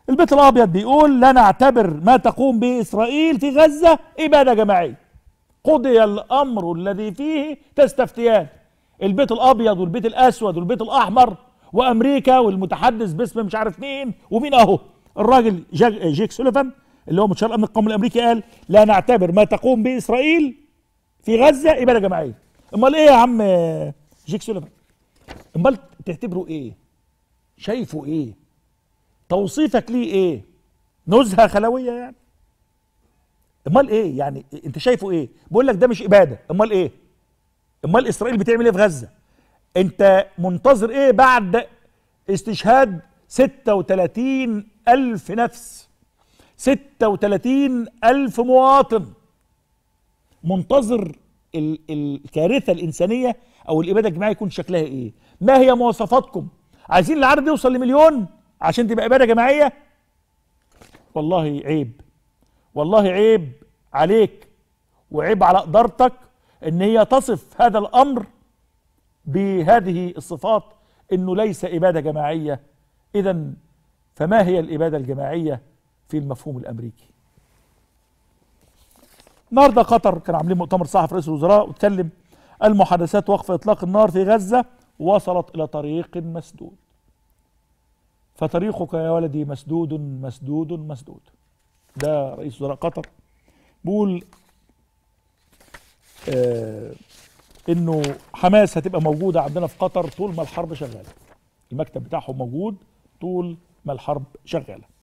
البيت الابيض بيقول لا نعتبر ما تقوم به اسرائيل في غزه اباده جماعيه قضي الامر الذي فيه تستفتيان البيت الابيض والبيت الاسود والبيت الاحمر وامريكا والمتحدث باسم مش عارف مين ومين اهو الراجل جاك جيك سوليفان اللي هو مستشار الامن القومي الامريكي قال لا نعتبر ما تقوم به اسرائيل في غزه اباده جماعيه امال ايه يا عم جيك سوليفان امال تعتبره ايه شايفه ايه توصيفك ليه ايه نزهه خلويه يعني امال ايه يعني انت شايفه ايه بقول لك ده مش اباده امال ايه امال اسرائيل بتعمل ايه في غزه انت منتظر ايه بعد استشهاد 36 الف نفس 36 الف مواطن منتظر ال- الكارثه الانسانيه او الاباده الجماعيه يكون شكلها ايه ما هي مواصفاتكم عايزين العدد يوصل لمليون عشان تبقى اباده جماعيه والله عيب والله عيب عليك وعيب على ادارتك ان هي تصف هذا الامر بهذه الصفات انه ليس اباده جماعيه اذا فما هي الاباده الجماعيه في المفهوم الامريكي النهارده قطر كان عاملين مؤتمر صحفي رئيس الوزراء واتكلم المحادثات وقف اطلاق النار في غزه وصلت الى طريق مسدود فطريقك يا ولدي مسدود مسدود مسدود ده رئيس وزراء قطر بيقول آه انه حماس هتبقى موجوده عندنا في قطر طول ما الحرب شغاله المكتب بتاعهم موجود طول ما الحرب شغاله